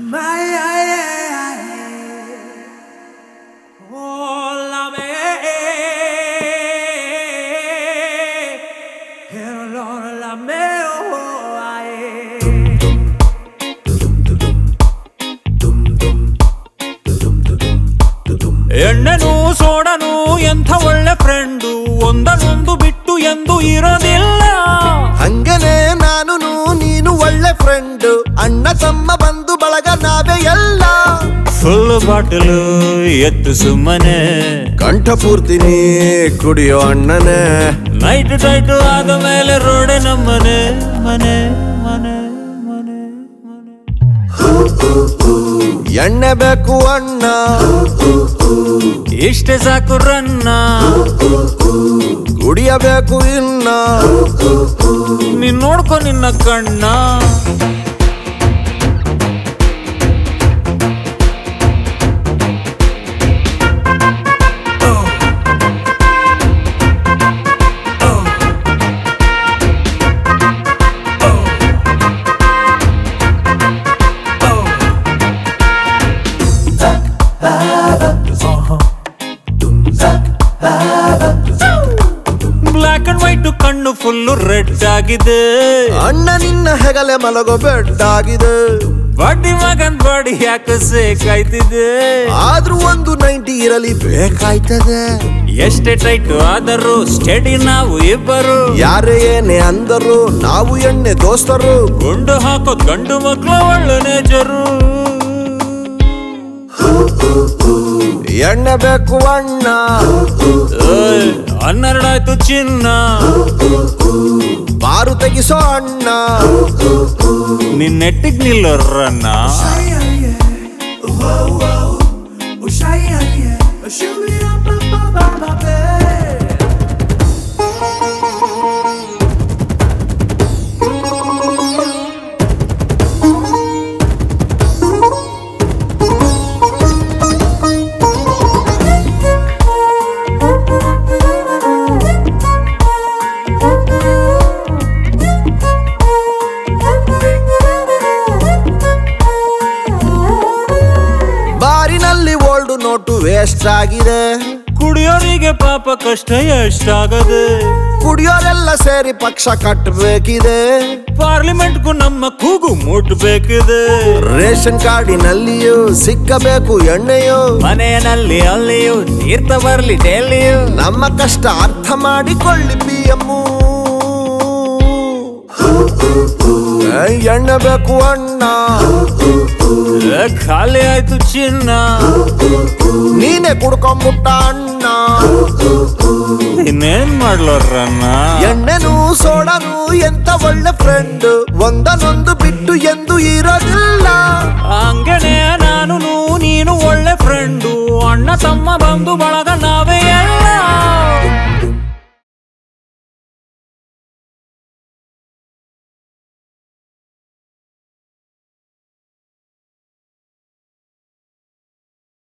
ಎಣ್ಣೆನು ಸೋಡನು ಎಂಥ ಒಳ್ಳೆ ಫ್ರೆಂಡು ಒಂದನೊಂದು ಬಿಟ್ಟು ಎಂದು ಇರೋದಿಲ್ಲ ಹಂಗನೆ ನಾನು ನೀನು ಒಳ್ಳೆ ಫ್ರೆಂಡ್ ಅಣ್ಣ ತಮ್ಮ ಬಂದು ಬಳಗ ನಾವೇ ಎಲ್ಲ ಫುಲ್ ಬಾಟಲು ಎತ್ತು ಸುಮ್ಮನೆ ಕಂಠ ಪೂರ್ತಿ ನೀ ಕುಡಿಯೋ ಅಣ್ಣನೇ ನೈಟ್ ಟೈಟ್ ಆದ ಮೇಲೆ ರೋಡೆ ನಮ್ಮನೆ ಮನೆ ಮನೆ ಮನೆ ಮನೆ ಎಣ್ಣೆ ಬೇಕು ಅಣ್ಣ ಇಷ್ಟೇ ಸಾಕು ರನ್ನ ಕುಡಿಯಬೇಕು ಇನ್ನ ನೀನ್ ನೋಡ್ಕೊ ನಿನ್ನ ಕಣ್ಣ ಬ್ಲ್ಯಾಕ್ ಅಂಡ್ ವೈಟ್ ಕಣ್ಣು ಫುಲ್ಲು ರೆಡ್ ಆಗಿದೆ ಅಣ್ಣ ನಿನ್ನ ಹೆಗಲೆ ಮಲಗೋ ಬೆಡ್ ಆಗಿದೆ ಬಡ್ಡಿ ಮಗನ್ ಬಾಡಿ ಯಾಕೆ ಸೇಕಾಯ್ತಿದೆ ಆದ್ರೂ ಒಂದು ನೈಂಟಿ ಇರಲಿ ಬೇಕಾಯ್ತದೆ ಎಷ್ಟೇ ಟೈಟ್ ಆದರೂ ಸ್ಟಡಿ ನಾವು ಇಬ್ಬರು ಯಾರೇ ಏನೇ ಅಂದರು ನಾವು ಎಣ್ಣೆ ದೋಸ್ತರು ಗುಂಡು ಹಾಕೋ ಗಂಡು ಮಕ್ಳ ಒಳ್ಳೆ ನೇಜರು ಎಣ್ಣೆ ಬೇಕು ಅಣ್ಣ ಏಯ್, ಹನ್ನೆರಡಾಯ್ತು ಚಿನ್ನ ಬಾರು ತೆಗಿಸೋ ಅಣ್ಣ ನಿನ್ ನೆಟ್ಟಿಗ್ ನಿಲ್ಲೋರನ್ನ ಬಾರಿನಲ್ಲಿ ಓಲ್ಡ್ ನೋಟು ವೇಸ್ಟ್ ಆಗಿದೆ ಕುಡಿಯೋರಿಗೆ ಪಾಪ ಕಷ್ಟ ಎಷ್ಟಾಗದೆ ಕುಡಿಯೋರೆಲ್ಲ ಸೇರಿ ಪಕ್ಷ ಕಟ್ಟಬೇಕಿದೆ ಪಾರ್ಲಿಮೆಂಟ್ಗೂ ನಮ್ಮ ಕೂಗು ಮುಟ್ಬೇಕಿದೆ ರೇಷನ್ ಕಾರ್ಡಿನಲ್ಲಿಯೂ ಸಿಕ್ಕಬೇಕು ಎಣ್ಣೆಯು ಮನೆಯಲ್ಲಿ ಅಲ್ಲಿಯೂ ತೀರ್ಥ ಬರ್ಲಿ ಡೆಲ್ಲಿಯೂ ನಮ್ಮ ಕಷ್ಟ ಅರ್ಥ ಮಾಡಿಕೊಳ್ಳಿ ಪಿ ಎಮ್ಮು ಎಣ್ಣೆ ಬೇಕು ಅಣ್ಣ ಏ, ಖಾಲಿ ಆಯ್ತು ಚಿನ್ನ ನೀನೆ ಕುಡ್ಕೊಂಬಿಟ್ಟ ಅಣ್ಣ ಇನ್ನೇನ್ ಮಾಡ್ಲೋರನ್ನ ಎಣ್ಣೆನು ಸೋಡನು ಎಂತ ಒಳ್ಳೆ ಫ್ರೆಂಡ್ ಒಂದನೊಂದು ಬಿಟ್ಟು ಎಂದು ಇರೋದಿಲ್ಲ ಹಂಗನೆ ನಾನು ನೀನು ಒಳ್ಳೆ ಫ್ರೆಂಡು ಅಣ್ಣ ತಮ್ಮ ಬಂದು ಬಳಗ